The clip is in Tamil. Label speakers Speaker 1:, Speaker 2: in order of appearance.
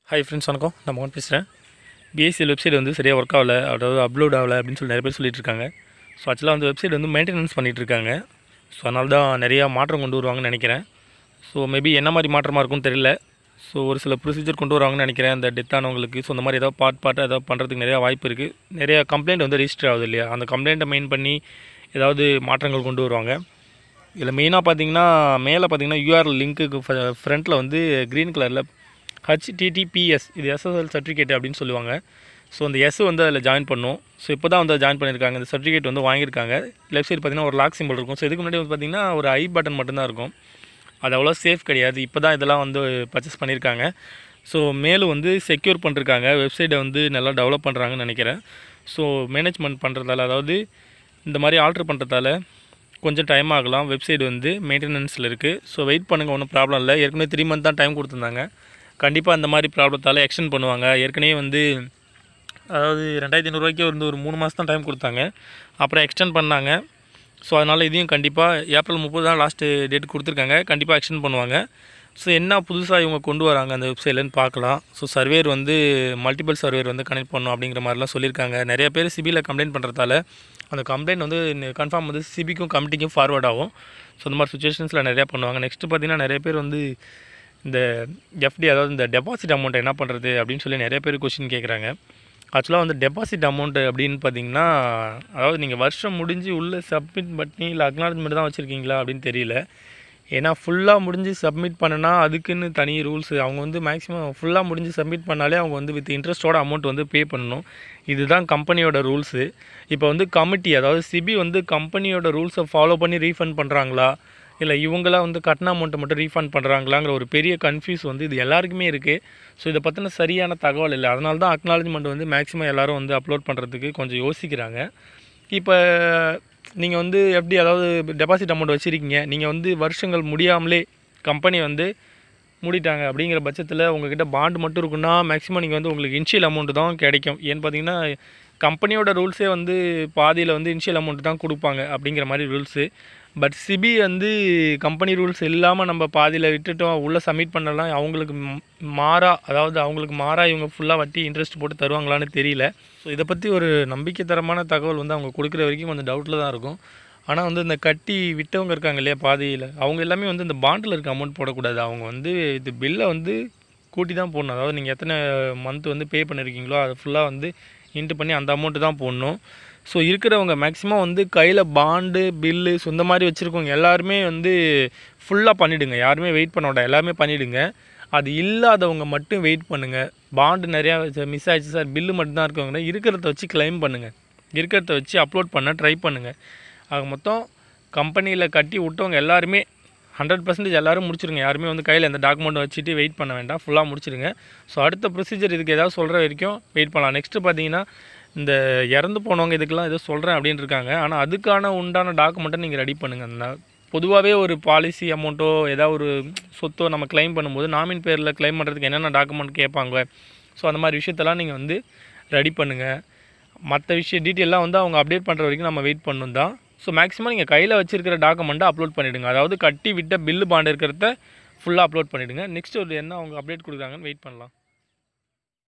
Speaker 1: ஹாய் ஃப்ரெண்ட்ஸ் வணக்கம் நான் மோகன் பேசுகிறேன் பிஎஸ்சிஎல் வெப்சைட் வந்து சரியாக ஒர்க் ஆகலை அதாவது அப்லோட் ஆகலை அப்படின்னு சொல்லி நிறைய பேர் சொல்லிட்டு இருக்காங்க ஸோ ஆக்சுவலாக அந்த வெப்சைட் வந்து மெயின்டெனன்ஸ் பண்ணிகிட்டு இருக்காங்க ஸோ அதனால தான் நிறையா மாற்றம் கொண்டு வருவாங்கன்னு நினைக்கிறேன் ஸோ மேபி என்ன மாதிரி மாற்றமாக இருக்கும்னு தெரியல ஸோ ஒரு சில ப்ரொசீஜர் கொண்டு வருவாங்கன்னு நினைக்கிறேன் அந்த டெத் ஆனவங்களுக்கு ஸோ அந்த மாதிரி ஏதாவது பார்ட் பார்ட்டாக ஏதாவது பண்ணுறதுக்கு நிறையா வாய்ப்பு இருக்குது நிறையா கம்ப்ளைண்ட் வந்து ரெஜிஸ்டர் ஆகுது இல்லையா அந்த கம்ப்ளைண்ட்டை மெயின் பண்ணி ஏதாவது மாற்றங்கள் கொண்டு வருவாங்க இதில் மெயினாக பார்த்தீங்கன்னா மேலே பார்த்தீங்கன்னா யூஆர்எல் லிங்க்குக்கு ஃப்ரண்ட்டில் வந்து க்ரீன் கலரில் ஹச்டிடிபிஎஸ் இது எஸ்எஸ்எல் சர்டிஃபிகேட் அப்படின்னு சொல்லுவாங்க ஸோ அந்த எஸ் வந்து அதில் ஜாயின் பண்ணும் ஸோ இப்போ தான் வந்து ஜாயின் பண்ணியிருக்காங்க இந்த சர்டிஃபிகேட் வந்து வாங்கியிருக்காங்க லெஃப்ட் சைடு பார்த்தீங்கன்னா ஒரு லாக் சிம்பிள் இருக்கும் ஸோ இதுக்கு முன்னாடி வந்து பார்த்தீங்கன்னா ஒரு ஐ பட்டன் மட்டும்தான் இருக்கும் அது அவ்வளோ சேஃப் கிடையாது இப்போ தான் இதெல்லாம் வந்து பர்ச்சேஸ் பண்ணியிருக்காங்க ஸோ மேலும் வந்து செக்யூர் பண்ணிருக்காங்க வெப்சைட்டை வந்து நல்லா டெவலப் பண்ணுறாங்கன்னு நினைக்கிறேன் ஸோ மேனேஜ்மெண்ட் பண்ணுறதால அதாவது இந்த மாதிரி ஆல்ட்ரு பண்ணுறதால கொஞ்சம் டைம் ஆகலாம் வெப்சைட் வந்து மெயின்டெனன்ஸில் இருக்குது ஸோ வெயிட் பண்ணுங்கள் ஒன்றும் ப்ராப்ளம் இல்லை ஏற்கனவே த்ரீ மந்த் தான் டைம் கொடுத்துருந்தாங்க கண்டிப்பாக அந்த மாதிரி ப்ராப்ளத்தால் எக்ஸ்டெண்ட் பண்ணுவாங்க ஏற்கனவே வந்து அதாவது ரெண்டாயிரத்தி ஐநூறுரூவாய்க்கே வந்து ஒரு மூணு மாதம் தான் டைம் கொடுத்தாங்க அப்புறம் எக்ஸ்டெண்ட் பண்ணாங்க ஸோ அதனால் இதையும் கண்டிப்பாக ஏப்ரல் முப்பது தான் லாஸ்ட்டு டேட் கொடுத்துருக்காங்க கண்டிப்பாக எக்ஸ்டெண்ட் பண்ணுவாங்க ஸோ என்ன புதுசாக இவங்க கொண்டு வராங்க அந்த வெப்சைட்லன்னு பார்க்கலாம் ஸோ சர்வேர் வந்து மல்டிபிள் சர்வேர் வந்து கனெக்ட் பண்ணும் அப்படிங்கிற மாதிரிலாம் சொல்லியிருக்காங்க நிறைய பேர் சிபியில் கம்ப்ளைண்ட் பண்ணுறதால அந்த கம்ப்ளைண்ட் வந்து கன்ஃபார்ம் வந்து சிபிக்கும் கமிட்டிக்கும் ஃபார்வர்ட் ஆகும் ஸோ இந்த மாதிரி சுச்சுவேஷன்ஸில் நிறையா பண்ணுவாங்க நெக்ஸ்ட்டு பார்த்தீங்கன்னா நிறைய பேர் வந்து இந்த எஃப்டி அதாவது இந்த டெபாசிட் அமௌண்ட்டை என்ன பண்ணுறது அப்படின்னு சொல்லி நிறைய பேர் கொஷின் கேட்குறாங்க ஆக்சுவலாக வந்து டெபாசிட் அமௌண்ட்டு அப்படின்னு பார்த்தீங்கன்னா அதாவது நீங்கள் வருஷம் முடிஞ்சு உள்ளே சப்மிட் பண்ணி இல்லை அக்னாலஜ்மெண்ட் தான் வச்சுருக்கீங்களா அப்படின்னு தெரியல ஏன்னா ஃபுல்லாக முடிஞ்சு சப்மிட் பண்ணனா அதுக்குன்னு தனி ரூல்ஸ் அவங்க வந்து மேக்ஸிமம் ஃபுல்லாக முடிஞ்சு சப்மிட் பண்ணாலே அவங்க வந்து வித் இன்ட்ரெஸ்ட்டோட அமௌண்ட் வந்து பே பண்ணணும் இதுதான் கம்பெனியோட ரூல்ஸு இப்போ வந்து கமிட்டி அதாவது சிபி வந்து கம்பெனியோட ரூல்ஸை ஃபாலோ பண்ணி ரீஃபண்ட் பண்ணுறாங்களா இல்லை இவங்களாம் வந்து கட்டின அமௌண்ட்டை மட்டும் ரீஃபண்ட் பண்ணுறாங்களாங்கிற ஒரு பெரிய கன்ஃபியூஸ் வந்து இது எல்லாருக்குமே இருக்குது ஸோ இதை பற்றின சரியான தகவல் இல்லை அதனால தான் அக்னாலஜ்மெண்ட் வந்து மேக்ஸிமம் எல்லோரும் வந்து அப்லோட் பண்ணுறதுக்கு கொஞ்சம் யோசிக்கிறாங்க இப்போ நீங்கள் வந்து எப்படி அதாவது டெபாசிட் அமௌண்ட் வச்சுருக்கீங்க நீங்கள் வந்து வருஷங்கள் முடியாமலே கம்பெனி வந்து மூடிட்டாங்க அப்படிங்கிற பட்சத்தில் உங்ககிட்ட பாண்டு மட்டும் இருக்குன்னா மேக்ஸிமம் நீங்கள் வந்து உங்களுக்கு இன்ஷியல் அமௌண்ட்டு தான் கிடைக்கும் ஏன்னு பார்த்தீங்கன்னா கம்பெனியோட ரூல்ஸே வந்து பாதியில் வந்து இன்ஷியல் அமௌண்ட் தான் கொடுப்பாங்க அப்படிங்கிற மாதிரி ரூல்ஸு பட் சிபி வந்து கம்பெனி ரூல்ஸ் இல்லாமல் நம்ம பாதியில் விட்டுட்டோம் உள்ளே சப்மிட் பண்ணலாம் அவங்களுக்கு மாறா அதாவது அவங்களுக்கு மாறா இவங்க ஃபுல்லாக வட்டி இன்ட்ரெஸ்ட் போட்டு தருவாங்களான்னு தெரியல ஸோ இதை பற்றி ஒரு நம்பிக்கை தரமான தகவல் வந்து அவங்க கொடுக்குற வரைக்கும் கொஞ்சம் டவுட்டில் தான் இருக்கும் ஆனால் வந்து இந்த கட்டி விட்டவங்க இருக்காங்க இல்லையா பாதியில் அவங்க எல்லாமே வந்து இந்த பாண்டில் இருக்க அமௌண்ட் போடக்கூடாது அவங்க வந்து இது பில்லை வந்து கூட்டி தான் போடணும் அதாவது நீங்கள் எத்தனை மந்த் வந்து பே பண்ணியிருக்கீங்களோ அதை ஃபுல்லாக வந்து இன்ட்டு பண்ணி அந்த அமௌண்ட்டு தான் போடணும் ஸோ இருக்கிறவங்க மேக்ஸிமம் வந்து கையில் பாண்டு பில்லு ஸோ இந்த மாதிரி வச்சுருக்கவங்க எல்லாருமே வந்து ஃபுல்லாக பண்ணிவிடுங்க யாருமே வெயிட் பண்ண விட எல்லாருமே பண்ணிவிடுங்க அது இல்லாதவங்க மட்டும் வெயிட் பண்ணுங்கள் பாண்டு நிறையா மிஸ் ஆயிடுச்சு சார் பில்லு மட்டும்தான் இருக்கவங்க இருக்கிறத வச்சு கிளைம் பண்ணுங்கள் இருக்கிறத வச்சு அப்லோட் பண்ண ட்ரை பண்ணுங்கள் ஆக மொத்தம் கம்பெனியில் கட்டி விட்டவங்க எல்லாருமே ஹண்ட்ரட் பர்சன்டேஜ் எல்லோரும் முடிச்சிருங்க யாருமே வந்து கையில் எந்த டாக்குமெண்ட் வச்சுட்டு வெயிட் பண்ண வேண்டாம் ஃபுல்லாக முடிச்சிருங்க ஸோ அடுத்த ப்ரொசீஜர் இதுக்கு ஏதாவது சொல்கிற வரைக்கும் வெயிட் பண்ணலாம் நெக்ஸ்ட்டு பார்த்தீங்கன்னா இந்த இறந்து போனவங்க இதுக்கெல்லாம் ஏதோ சொல்கிறேன் அப்படின்னு இருக்காங்க ஆனால் அதுக்கான உண்டான டாக்குமெண்ட்டை நீங்கள் ரெடி பண்ணுங்கள் அந்த பொதுவாகவே ஒரு பாலிசி அமௌண்ட்டோ ஏதாவது ஒரு சொத்தோ நம்ம கிளைம் பண்ணும்போது நாமின் பேரில் கிளைம் பண்ணுறதுக்கு என்னென்ன டாக்குமெண்ட் கேட்பாங்க ஸோ அந்த மாதிரி விஷயத்தெல்லாம் நீங்கள் வந்து ரெடி பண்ணுங்கள் மற்ற விஷயம் டீட்டெயிலாம் வந்து அவங்க அப்டேட் பண்ணுற வரைக்கும் நம்ம வெயிட் பண்ணணும் தான் ஸோ மேக்ஸிமம் நீங்கள் கையில் வச்சிருக்கிற டாக்குமெண்ட்டை அப்லோட் பண்ணிவிடுங்க அதாவது கட்டி விட்ட பில்லு பாண்டு இருக்கிறத ஃபுல்லாக அப்லோட் பண்ணிவிடுங்க நெக்ஸ்ட் ஒரு என்ன அவங்க அப்டேட் கொடுக்குறாங்கன்னு வெயிட் பண்ணலாம்